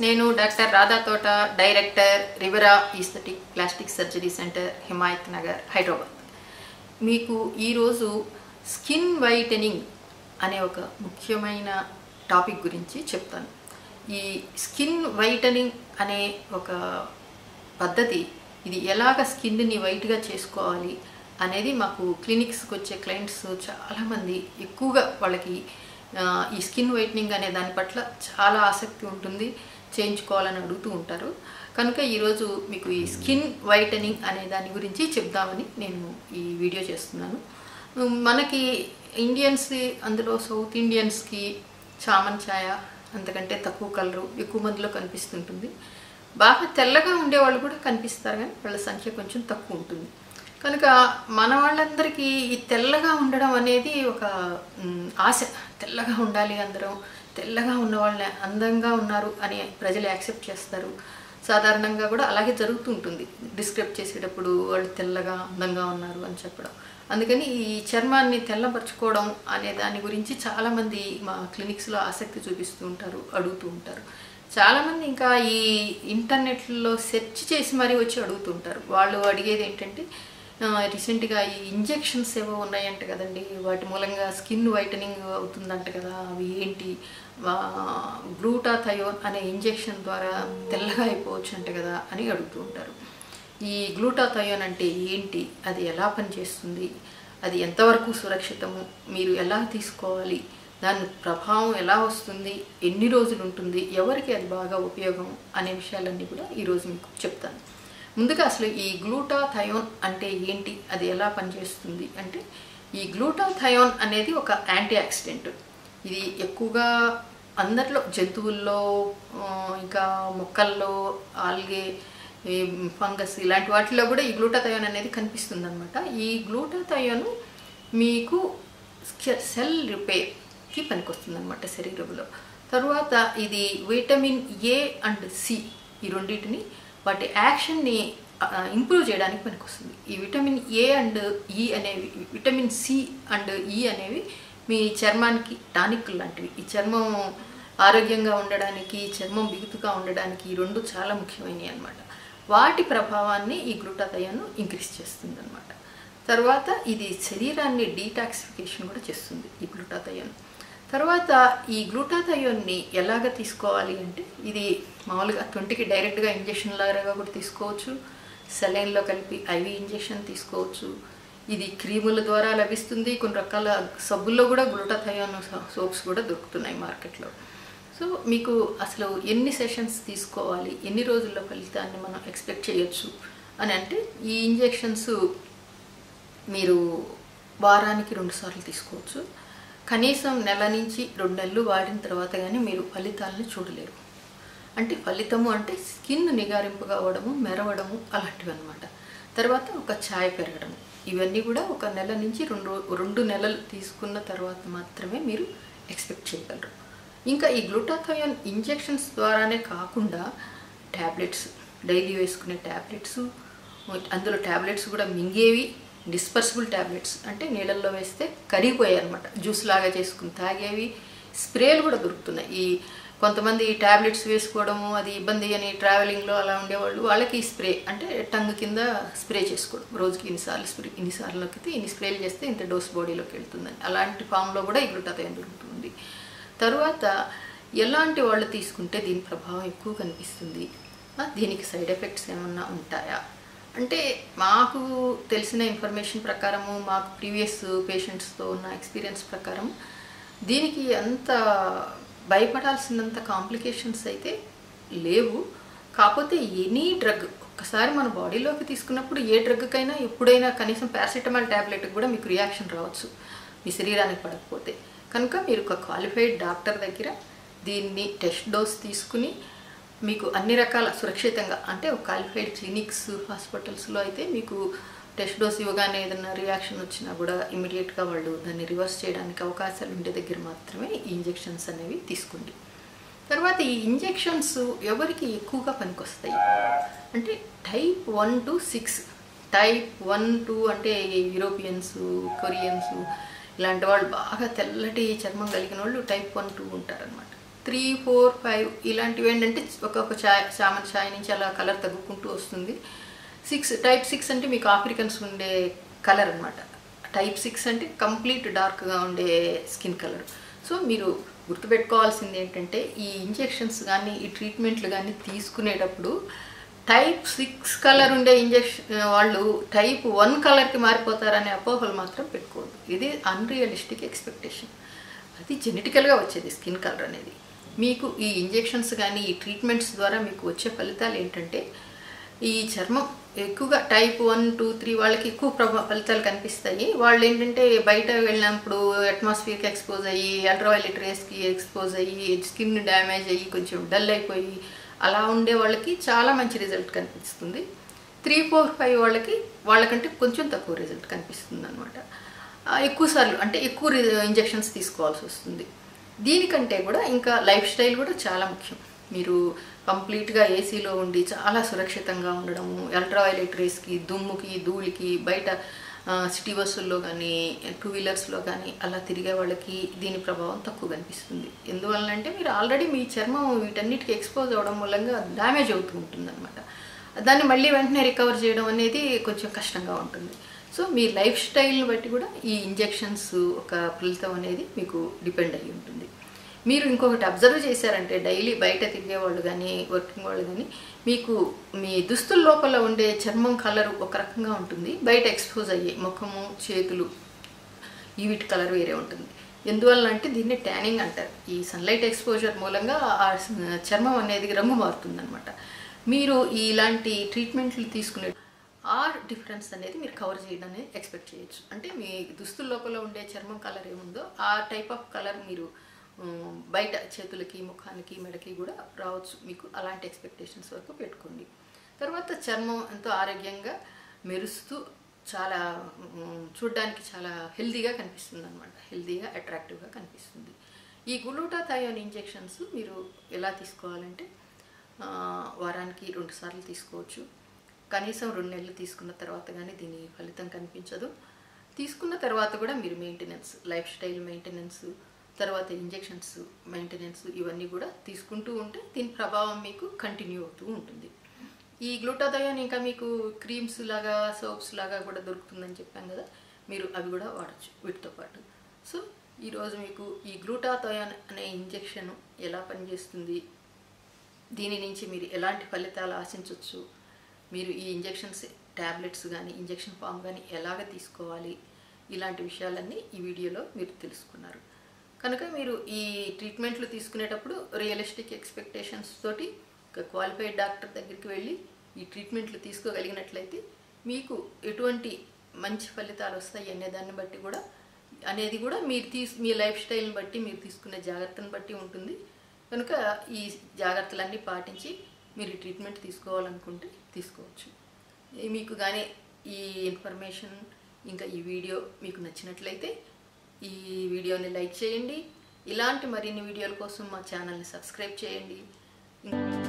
నేను doctor Radha Thota director Rivera aesthetic plastic surgery centre Himayat Nagar Hyderabad మీకు ఈరోజు స్కిన్ వైటనింగ్ అనే ఒక ముఖ్యమైన టాపిక్ గురించి చెప్తాను ఈ స్కిన్ వైటనింగ్ అనే ఒక పద్ధతి ఇది ఎలాగ స్కిన్ని వైట్గా చేసుకోవాలి అనేది మాకు క్లినిక్స్కి వచ్చే క్లయింట్స్ చాలామంది ఎక్కువగా వాళ్ళకి ఆ, ఈ స్కిన్ వైట్నింగ్ అనే దాని పట్ల చాలా ఆసక్తి ఉంటుంది చేయించుకోవాలని అడుగుతూ ఉంటారు కనుక ఈరోజు మీకు ఈ స్కిన్ వైటనింగ్ అనే దాని గురించి చెప్దామని నేను ఈ వీడియో చేస్తున్నాను ఉమ్, మనకి ఇండియన్స్ అందులో సౌత్ ఇండియన్స్కి చామన్ ఛాయ అంతకంటే తక్కువ కలరు ఎక్కువ మందిలో కనిపిస్తుంటుంది బాగా తెల్లగా ఉండేవాళ్ళు కూడా కనిపిస్తారు కానీ వాళ్ళ సంఖ్య కొంచెం తక్కువ ఉంటుంది కనుక మన వాళ్ళందరికీ ఈ తెల్లగా ఉండడం అనేది ఒక మ్, ఆశ తెల్లగా ఉండాలి అందరం తెల్లగా ఉన్న వాళ్ళని అందంగా ఉన్నారు అని ప్రజలు యాక్సెప్ట్ చేస్తారు సాధారణంగా కూడా అలాగే జరుగుతూ ఉంటుంది డిస్క్రైబ్ చేసేటప్పుడు వాళ్ళు తెల్లగా అందంగా ఉన్నారు అని చెప్పడం అందుకని ఈ చర్మాన్ని తెల్లపరచుకోవడం అనే దాని గురించి చాలామంది మా క్లినిక్స్లో ఆసక్తి చూపిస్తూ ఉంటారు అడుగుతూ ఉంటారు చాలామంది ఇంకా ఈ ఇంటర్నెట్లో సెర్చ్ చేసి మరీ వచ్చి అడుగుతుంటారు వాళ్ళు అడిగేది ఏంటంటే ఆ, రీసెంట్గా ఈ ఇంజెక్షన్స్ ఏవో ఉన్నాయంట కదండి వాటి మూలంగా స్కిన్ వైటనింగ్ అవుతుందంట కదా అవి ఏంటి గ్లూటాథయోన్ అనే ఇంజెక్షన్ ద్వారా తెల్లగా అయిపోవచ్చు అంట కదా అని అడుగుతూ ఉంటారు ఈ గ్లూటాథయోన్ అంటే ఏంటి అది ఎలా పనిచేస్తుంది అది ఎంతవరకు సురక్షితము మీరు ఎలా తీసుకోవాలి దాని ప్రభావం ఎలా వస్తుంది ఎన్ని రోజులు ఉంటుంది ఎవరికి అది బాగా ఉపయోగం అనే విషయాలన్నీ కూడా ఈరోజు మీకు చెప్తాను ముందుగా అసలు ఈ గ్లూటాథయోన్ అంటే ఏంటి అది ఎలా పనిచేస్తుంది అంటే ఈ గ్లూటాథయోన్ అనేది ఒక యాంటీ ఆక్సిడెంట్ ఇది ఎక్కువగా అందరిలో జంతువుల్లో ఆ, ఇంకా మొక్కల్లో ఆల్గే ఈ ఫంగస్ ఇలాంటి వాటిలో కూడా ఈ గ్లూటాథయోన్ అనేది కనిపిస్తుంది అనమాట ఈ గ్లూటాథయోన్ మీకు సెల్ రిపేర్కి పనికొస్తుంది అనమాట శరీరంలో తర్వాత ఇది విటమిన్ ఏ అండ్ సి ఈ రెండింటిని వాటి యాక్షన్ని ఇంప్రూవ్ చేయడానికి పనికొస్తుంది ఈ విటమిన్ ఏ అండ్ ఈ అనేవి విటమిన్ సి అండ్ ఈ అనేవి మీ చర్మానికి టానిక్ లాంటివి ఈ చర్మం ఆరోగ్యంగా ఉండడానికి చర్మం బిగుతుగా ఉండడానికి ఈ రెండు చాలా ముఖ్యమైనవి అన్నమాట వాటి ప్రభావాన్ని ఈ గ్లూటాథయాన్ ఇంక్రీజ్ చేస్తుంది అనమాట తర్వాత ఇది శరీరాన్ని డీటాక్సిఫికేషన్ కూడా చేస్తుంది ఈ గ్లూటాథయాన్ తర్వాత ఈ గ్లూటాథయోన్ని ఎలాగ తీసుకోవాలి అంటే ఇది మామూలుగా ట్వంటీకి డైరెక్ట్గా ఇంజెక్షన్ లాగా కూడా తీసుకోవచ్చు సెలైన్లో కలిపి ఐవి ఇంజెక్షన్ తీసుకోవచ్చు ఇది క్రీముల ద్వారా లభిస్తుంది కొన్ని రకాల సబ్బుల్లో కూడా గ్లూటాథయోన్ సోప్స్ కూడా దొరుకుతున్నాయి మార్కెట్లో సో మీకు అసలు ఎన్ని సెషన్స్ తీసుకోవాలి ఎన్ని రోజుల్లో ఫలితాన్ని మనం ఎక్స్పెక్ట్ చేయొచ్చు అని అంటే ఈ ఇంజెక్షన్స్ మీరు వారానికి రెండు సార్లు తీసుకోవచ్చు కనీసం నెల నుంచి రెండు నెలలు వాడిన తర్వాత కానీ మీరు ఫలితాలను చూడలేరు అంటే ఫలితము అంటే స్కిన్ నిగారింపుగా అవ్వడము మెరవడము అలాంటివి అనమాట తర్వాత ఒక ఛాయ్ పెరగడము ఇవన్నీ కూడా ఒక నెల నుంచి రెండు రెండు నెలలు తీసుకున్న తర్వాత మాత్రమే మీరు ఎక్స్పెక్ట్ చేయగలరు ఇంకా ఈ గ్లూటాథయోన్ ఇంజెక్షన్స్ ద్వారానే కాకుండా ట్యాబ్లెట్స్ డైలీ వేసుకునే ట్యాబ్లెట్స్ అందులో ట్యాబ్లెట్స్ కూడా మింగేవి డిస్పర్సిబుల్ ట్యాబ్లెట్స్ అంటే నీళ్ళల్లో వేస్తే కరిగిపోయాయి అనమాట జ్యూస్ లాగా చేసుకుని తాగేవి స్ప్రేలు కూడా దొరుకుతున్నాయి ఈ కొంతమంది ఈ ట్యాబ్లెట్స్ వేసుకోవడము అది ఇబ్బంది అని ట్రావెలింగ్లో అలా ఉండేవాళ్ళు వాళ్ళకి ఈ స్ప్రే అంటే టంగ్ కింద స్ప్రే చేసుకోవడం రోజుకి ఇన్నిసార్లు స్ప్రే ఇన్నిసార్లు నొక్కితే ఇన్ని స్ప్రేలు చేస్తే ఇంత డోస్ బాడీలోకి వెళ్తుందని అలాంటి ఫామ్లో కూడా ఈ గ్లూటాథయోన్ దొరుకుతుంది తర్వాత ఎలాంటి వాళ్ళు తీసుకుంటే దీని ప్రభావం ఎక్కువ కనిపిస్తుంది ఆ, దీనికి సైడ్ ఎఫెక్ట్స్ ఏమన్నా ఉంటాయా అంటే మాకు తెలిసిన ఇన్ఫర్మేషన్ ప్రకారము మాకు ప్రీవియస్ పేషెంట్స్తో ఉన్న ఎక్స్పీరియన్స్ ప్రకారం దీనికి అంత భయపడాల్సినంత కాంప్లికేషన్స్ అయితే లేవు కాకపోతే ఎనీ డ్రగ్ ఒక్కసారి మన బాడీలోకి తీసుకున్నప్పుడు ఏ డ్రగ్కైనా ఎప్పుడైనా కనీసం పారాసిటమాల్ ట్యాబ్లెట్కి కూడా మీకు రియాక్షన్ రావచ్చు మీ శరీరానికి పడకపోతే కనుక మీరు ఒక క్వాలిఫైడ్ డాక్టర్ దగ్గర దీన్ని టెస్ట్ డోస్ తీసుకుని మీకు అన్ని రకాల సురక్షితంగా అంటే ఒక క్వాలిఫైడ్ క్లినిక్స్ హాస్పిటల్స్లో అయితే మీకు టెస్ట్ డోస్ ఇవ్వగానే ఏదైనా రియాక్షన్ వచ్చినా కూడా ఇమీడియట్గా వాళ్ళు దాన్ని రివర్స్ చేయడానికి అవకాశాలు ఉండే దగ్గర మాత్రమే ఈ ఇంజెక్షన్స్ అనేవి తీసుకోండి తర్వాత ఈ ఇంజెక్షన్స్ ఎవరికి ఎక్కువగా పనికొస్తాయి అంటే type one to six type one two అంటే యూరోపియన్స్ కొరియన్స్ ఇలాంటి వాళ్ళు బాగా తెల్లటి చర్మం కలిగిన వాళ్ళు టైప్ వన్ టూ ఉంటారనమాట త్రీ ఫోర్ ఫైవ్ ఇలాంటివి ఏంటంటే ఒక్కొక్క చాయ్ చామన్ చాయ్ నుంచి అలా కలర్ తగ్గుకుంటూ వస్తుంది సిక్స్ టైప్ సిక్స్ అంటే మీకు ఆఫ్రికన్స్ ఉండే కలర్ అనమాట టైప్ సిక్స్ అంటే కంప్లీట్ డార్క్గా ఉండే స్కిన్ కలర్ సో మీరు గుర్తుపెట్టుకోవాల్సింది ఏంటంటే ఈ ఇంజెక్షన్స్ కానీ ఈ ట్రీట్మెంట్లు కానీ తీసుకునేటప్పుడు టైప్ సిక్స్ కలర్ ఉండే ఇంజెక్షన్ వాళ్ళు టైప్ వన్ కలర్కి మారిపోతారనే అపోహలు మాత్రం పెట్టుకోవద్దు ఇది అన్రియలిస్టిక్ ఎక్స్పెక్టేషన్ అది జెనెటికల్గా వచ్చేది స్కిన్ కలర్ అనేది మీకు ఈ ఇంజెక్షన్స్ కానీ ఈ ట్రీట్మెంట్స్ ద్వారా మీకు వచ్చే ఫలితాలు ఏంటంటే ఈ చర్మం ఎక్కువగా టైప్ వన్ టూ త్రీ వాళ్ళకి ఎక్కువ ప్రభా ఫలితాలు కనిపిస్తాయి వాళ్ళు ఏంటంటే బయట వెళ్ళినప్పుడు అట్మాస్ఫియర్కి ఎక్స్పోజ్ అయ్యి అల్ట్రావైలెట్ రేస్కి ఎక్స్పోజ్ అయ్యి స్కిన్ డ్యామేజ్ అయ్యి కొంచెం డల్ అయిపోయి అలా ఉండే వాళ్ళకి చాలా మంచి రిజల్ట్ కనిపిస్తుంది త్రీ ఫోర్ ఫైవ్ వాళ్ళకి వాళ్ళకంటే కొంచెం తక్కువ రిజల్ట్ కనిపిస్తుంది అనమాట ఎక్కువ సార్లు అంటే ఎక్కువ ఇంజెక్షన్స్ తీసుకోవాల్సి వస్తుంది దీనికంటే కూడా ఇంకా లైఫ్ స్టైల్ కూడా చాలా ముఖ్యం మీరు కంప్లీట్గా ఏసీలో ఉండి చాలా సురక్షితంగా ఉండడము అల్ట్రావైలెట్ రేస్కి దుమ్ముకి ధూళికి బయట సిటీ బస్సుల్లో కానీ టూ వీలర్స్లో కానీ అలా తిరిగే వాళ్ళకి దీని ప్రభావం తక్కువ కనిపిస్తుంది ఎందువల్లంటే మీరు ఆల్రెడీ మీ చర్మం వీటన్నిటికి ఎక్స్పోజ్ అవ్వడం మూలంగా డ్యామేజ్ అవుతూ ఉంటుందన్నమాట దాన్ని మళ్ళీ వెంటనే రికవర్ చేయడం అనేది కొంచెం కష్టంగా ఉంటుంది సో మీ లైఫ్ స్టైల్ని బట్టి కూడా ఈ ఇంజెక్షన్స్ ఒక ఫలితం అనేది మీకు డిపెండ్ అయ్యి ఉంటుంది మీరు ఇంకొకటి అబ్జర్వ్ చేశారంటే డైలీ బయట తిరిగే వాళ్ళు కానీ వర్కింగ్ వాళ్ళు కానీ మీకు మీ దుస్తుల లోపల ఉండే చర్మం కలర్ ఒక రకంగా ఉంటుంది బయట ఎక్స్పోజ్ అయ్యే ముఖము చేతులు ఈ వీటి కలర్ వేరే ఉంటుంది ఎందువల్ల అంటే దీన్ని ట్యానింగ్ అంటారు ఈ సన్లైట్ ఎక్స్పోజర్ మూలంగా ఆ చర్మం అనేది రంగు మారుతుందన్నమాట మీరు ఇలాంటి ట్రీట్మెంట్లు తీసుకునే ఆ డిఫరెన్స్ అనేది మీరు కవర్ చేయడం అనేది ఎక్స్పెక్ట్ చేయొచ్చు అంటే మీ దుస్తుల లోపల ఉండే చర్మం కలర్ ఏముందో ఆ టైప్ ఆఫ్ కలర్ మీరు బయట చేతులకి ముఖానికి మెడకి కూడా రావచ్చు మీకు అలాంటి ఎక్స్పెక్టేషన్స్ వరకు పెట్టుకోండి తర్వాత చర్మం ఎంతో ఆరోగ్యంగా మెరుస్తూ చాలా చూడ్డానికి చాలా హెల్తీగా కనిపిస్తుంది అనమాట హెల్తీగా అట్రాక్టివ్గా కనిపిస్తుంది ఈ గులూటాథయోన్ ఇంజెక్షన్స్ మీరు ఎలా తీసుకోవాలంటే వారానికి రెండు సార్లు తీసుకోవచ్చు కనీసం రెండు నెలలు తీసుకున్న తర్వాత కానీ దీని ఫలితం కనిపించదు తీసుకున్న తర్వాత కూడా మీరు మెయింటెనెన్స్ లైఫ్ స్టైల్ మెయింటెనెన్స్ తర్వాత ఇంజెక్షన్స్ మెయింటెనెన్స్ ఇవన్నీ కూడా తీసుకుంటూ ఉంటే దీని ప్రభావం మీకు కంటిన్యూ అవుతూ ఉంటుంది ఈ గ్లూటాథయోన్ ఇంకా మీకు క్రీమ్స్ లాగా సోప్స్ లాగా కూడా దొరుకుతుందని చెప్పాం కదా మీరు అవి కూడా వాడచ్చు వీటితో పాటు సో ఈరోజు మీకు ఈ గ్లూటాథయోన్ అనే ఇంజెక్షన్ ఎలా పనిచేస్తుంది దీని నుంచి మీరు ఎలాంటి ఫలితాలు ఆశించవచ్చు మీరు ఈ ఇంజెక్షన్స్ ట్యాబ్లెట్స్ కానీ ఇంజెక్షన్ ఫామ్ కానీ ఎలాగ తీసుకోవాలి ఇలాంటి విషయాలన్నీ ఈ వీడియోలో మీరు తెలుసుకున్నారు కనుక మీరు ఈ ట్రీట్మెంట్లు తీసుకునేటప్పుడు రియలిస్టిక్ ఎక్స్పెక్టేషన్స్ తోటి ఒక క్వాలిఫైడ్ డాక్టర్ దగ్గరికి వెళ్ళి ఈ ట్రీట్మెంట్లు తీసుకోగలిగినట్లయితే మీకు ఎటువంటి మంచి ఫలితాలు వస్తాయి అనే దాన్ని బట్టి కూడా అనేది కూడా మీరు తీసు మీ లైఫ్ స్టైల్ని బట్టి మీరు తీసుకునే జాగ్రత్తను బట్టి ఉంటుంది కనుక ఈ జాగ్రత్తలన్నీ పాటించి మీరు ట్రీట్మెంట్ తీసుకోవాలనుకుంటే తీసుకోవచ్చు మీకు కానీ ఈ ఇన్ఫర్మేషన్ ఇంకా ఈ వీడియో మీకు నచ్చినట్లయితే ఈ వీడియోని లైక్ చేయండి ఇలాంటి మరిన్ని వీడియోల కోసం మా ఛానల్ని సబ్స్క్రైబ్ చేయండి